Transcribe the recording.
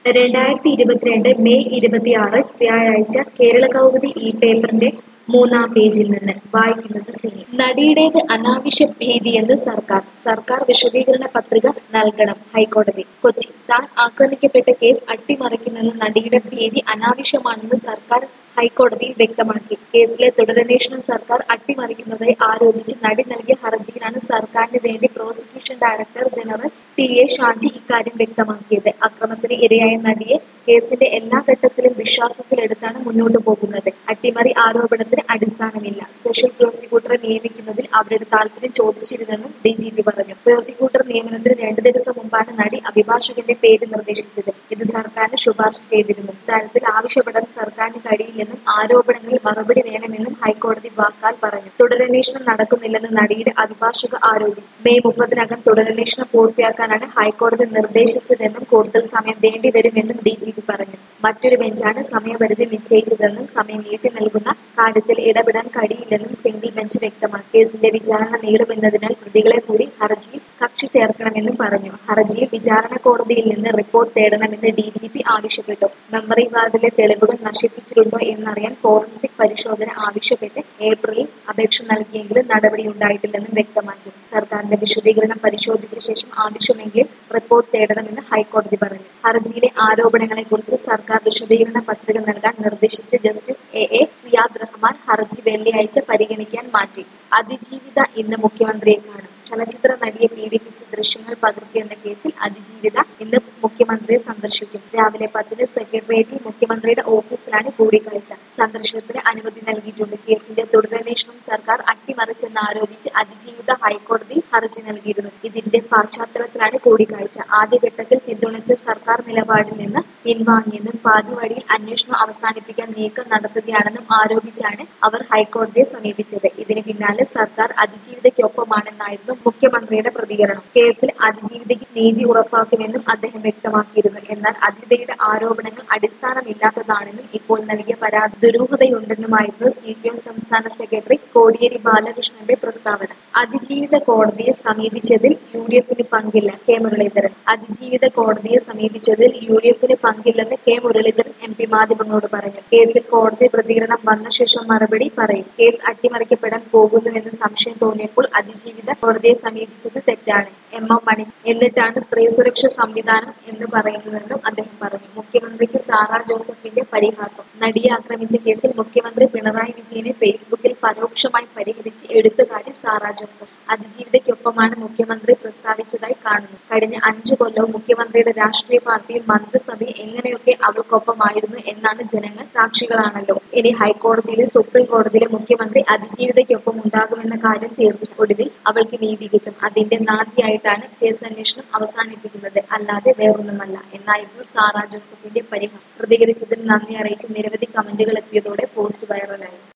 രണ്ടായിരത്തി ഇരുപത്തിരണ്ട് മെയ് ഇരുപത്തിയാറ് വ്യാഴാഴ്ച കേരള കൗമുദി ഈ പേപ്പറിന്റെ മൂന്നാം പേജിൽ നിന്ന് വായിക്കുന്നത് സിനി നടിയുടേത് അനാവശ്യ ഭീതിയെന്ന് സർക്കാർ സർക്കാർ വിശദീകരണ പത്രിക നൽകണം ഹൈക്കോടതി കൊച്ചി താൻ ആക്രമിക്കപ്പെട്ട കേസ് അട്ടിമറിക്കുമെന്ന നടിയുടെ ഭീതി അനാവശ്യമാണെന്ന് സർക്കാർ ഹൈക്കോടതിയിൽ വ്യക്തമാക്കി കേസിലെ തുടരന്വേഷണം സർക്കാർ അട്ടിമറിക്കുന്നതായി ആരോപിച്ച് നടി നൽകിയ ഹർജിയിലാണ് സർക്കാരിന് വേണ്ടി prosecution director general T A Shaji ഇക്കാര്യം വ്യക്തമാക്കിയത് അക്രമത്തിന് ഇരയായ നടിയെ കേസിന്റെ എല്ലാ ഘട്ടത്തിലും വിശ്വാസത്തിലെടുത്താണ് മുന്നോട്ടു പോകുന്നത് അട്ടിമറി ആരോപണത്തിന് അടിസ്ഥാനമില്ല സ്പെഷ്യൽ പ്രോസിക്യൂട്ടറെ നിയമിക്കുന്നതിൽ അവരുടെ താല്പര്യം ചോദിച്ചിരുന്നെന്നും ഡി ജി പി പറഞ്ഞു പ്രോസിക്യൂട്ടർ നിയമനത്തിന് രണ്ടു ദിവസം മുമ്പാണ് നടി അഭിഭാഷകന്റെ പേര് നിർദ്ദേശിച്ചത് ഇത് സർക്കാരിന് ശുപാർശ ചെയ്തിരുന്നു ഇക്കാര്യത്തിൽ ആവശ്യപ്പെടാൻ സർക്കാരിന് കഴിയില്ലെന്നും ആരോപണങ്ങളിൽ മറുപടി വേണമെന്നും ഹൈക്കോടതി വാക്കാൽ പറഞ്ഞു തുടരന്വേഷണം നടക്കുന്നില്ലെന്ന് നടിയുടെ അഭിഭാഷക ആരോപിച്ചു മെയ് മുപ്പതിനകം തുടരന്വേഷണം പൂർത്തിയാക്കാനാണ് ഹൈക്കോടതി നിർദ്ദേശിച്ചതെന്നും കൂടുതൽ സമയം വേണ്ടിവരുമെന്നും ഡി ജി പി പറഞ്ഞു മറ്റൊരു ബെഞ്ചാണ് സമയപരിധി നിശ്ചയിച്ചതെന്നും സമയം നീട്ടി നൽകുന്ന കാര്യത്തിൽ ഇടപെടാൻ കഴിയില്ലെന്നും സിംഗിൾ ബെഞ്ച് വ്യക്തമാക്കി കേസിന്റെ വിചാരണ നീളുമെന്നതിനാൽ പ്രതികളെ കൂടി ഹർജിയിൽ കക്ഷി ചേർക്കണമെന്നും പറഞ്ഞു ഹർജിയിൽ വിചാരണ കോടതിയിൽ നിന്ന് റിപ്പോർട്ട് തേടണമെന്ന് ഡി ജി പി ആവശ്യപ്പെട്ടു മെമ്മറി കാർഡിലെ തെളിവുകൾ നശിപ്പിച്ചിട്ടുണ്ടോ എന്നറിയാൻ ഫോറൻസിക് പരിശോധന ആവശ്യപ്പെട്ട് ഏപ്രിലിൽ അപേക്ഷ നൽകിയെങ്കിലും നടപടിയുണ്ടായിട്ടില്ലെന്നും വ്യക്തമാക്കി സർക്കാരിന്റെ വിശദീകരണം പരിശോധിച്ച ശേഷം ആവശ്യമെങ്കിൽ റിപ്പോർട്ട് തേടണമെന്ന് ഹൈക്കോടതി പറഞ്ഞു ഹർജിയിലെ ആരോപണങ്ങളെക്കുറിച്ച് സർക്കാർ വിശദീകരണ പത്രിക നൽകാൻ നിർദ്ദേശിച്ച justice A A Siyad Rahman ഹർജി വെള്ളിയാഴ്ച പരിഗണിക്കാൻ മാറ്റി അതിജീവിത ഇന്ന് മുഖ്യമന്ത്രിയെ കാണും ചലച്ചിത്ര നടിയെ പീഡിപ്പിച്ച് ദൃശ്യങ്ങൾ പകർത്തിയെന്ന കേസിൽ അതിജീവിത ഇന്ന് മുഖ്യമന്ത്രിയെ സന്ദർശിക്കും രാവിലെ പത്തിന് സെക്രട്ടേറിയറ്റിൽ മുഖ്യമന്ത്രിയുടെ ഓഫീസിലാണ് കൂടിക്കാഴ്ച സന്ദർശനത്തിന് അനുമതി നൽകിയിട്ടുണ്ട് കേസിന്റെ തുടരന്വേഷണം സർക്കാർ അട്ടിമറിച്ചെന്ന് ആരോപിച്ച് അതിജീവിത ഹൈക്കോടതി ഹർജി നൽകിയിരുന്നു ഇതിന്റെ പശ്ചാത്തലത്തിലാണ് കൂടിക്കാഴ്ച ആദ്യഘട്ടത്തിൽ പിന്തുണച്ച സർക്കാർ നിലപാടിൽ നിന്ന് പിൻവാങ്ങിയെന്നും പാതി വഴിയിൽ അന്വേഷണം അവസാനിപ്പിക്കാൻ നീക്കം നടത്തുകയാണെന്നും ആരോപിച്ചാണ് അവർ ഹൈക്കോടതിയെ സമീപിച്ചത് ഇതിന് പിന്നാലെ സർക്കാർ അതിജീവിതയ്ക്കൊപ്പമാണെന്നായിരുന്നു മുഖ്യമന്ത്രിയുടെ പ്രതികരണം കേസിൽ അതിജീവിതയ്ക്ക് നീതി ഉറപ്പാക്കുമെന്നും അദ്ദേഹം വ്യക്തമാക്കിയിരുന്നു എന്നാൽ അതിഥിയുടെ ആരോപണങ്ങൾ അടിസ്ഥാനമില്ലാത്തതാണെന്നും ഇപ്പോൾ നൽകിയ പരാതി ദുരൂഹതയുണ്ടെന്നുമായിരുന്നു സി പി എം സംസ്ഥാന സെക്രട്ടറി കോടിയേരി ബാലകൃഷ്ണന്റെ പ്രസ്താവന അതിജീവിത കോടതിയെ സമീപിച്ചതിൽ യു ഡി എഫിന് പങ്കില്ല കെ മുരളീധരൻ അതിജീവിത കോടതിയെ സമീപിച്ചതിൽ യു ഡി എഫിന് പങ്കില്ലെന്ന് കെ മുരളീധരൻ എം പി മാധ്യമങ്ങളോട് പറഞ്ഞു കേസിൽ കോടതി പ്രതികരണം വന്ന ശേഷം മറുപടി പറയും കേസ് അട്ടിമറിക്കപ്പെടാൻ പോകുന്നുവെന്ന് സംശയം തോന്നിയപ്പോൾ അതിജീവിത കോടതിയെ സമീപിച്ചത് തെറ്റാണ് എം എം മണി എന്നിട്ടാണ് സ്ത്രീ സുരക്ഷ സംവിധാനം എന്ന് പറയുന്നതെന്നും അദ്ദേഹം പറഞ്ഞു മുഖ്യമന്ത്രിക്ക് സാറാ ജോസഫിന്റെ പരിഹാസം നടിയെ ആക്രമിച്ച കേസിൽ മുഖ്യമന്ത്രി പിണറായി വിജയനെ ഫേസ്ബുക്കിൽ പരോക്ഷമായി പരിഹരിച്ച് എടുത്തുകാട്ടി സാറാ ജോസഫ് അതിജീവിതയ്ക്കൊപ്പമാണ് മുഖ്യമന്ത്രി പ്രസ്താവിച്ചതായി കാണുന്നു കഴിഞ്ഞ അഞ്ചു കൊല്ലവും മുഖ്യമന്ത്രിയുടെ രാഷ്ട്രീയ പാർട്ടിയിൽ മന്ത്രിസഭയിൽ എങ്ങനെയൊക്കെ അവൾക്കൊപ്പമായിരുന്നു എന്നാണ് ജനങ്ങൾ സാക്ഷികളാണല്ലോ ഇനി ഹൈക്കോടതിയിലും സുപ്രീം കോടതിയിലും മുഖ്യമന്ത്രി അതിജീവിതയ്ക്കൊപ്പം ഉണ്ടാകുമെന്ന കാര്യം തീർച്ച ഒടുവിൽ അവൾക്ക് നീതി കിട്ടും അതിന്റെ നാന്ദിയായിട്ടാണ് കേസ് അന്വേഷണം അവസാനിപ്പിക്കുന്നത് അല്ലാതെ വേറൊന്നുമല്ല എന്നായിരുന്നു സാറാ ജോസഫിന്റെ പരിഹാരം പ്രതികരിച്ചതിന് നന്ദി അറിയിച്ച് നിരവധി കമന്റുകൾ എത്തിയതോടെ പോസ്റ്റ് വൈറലായി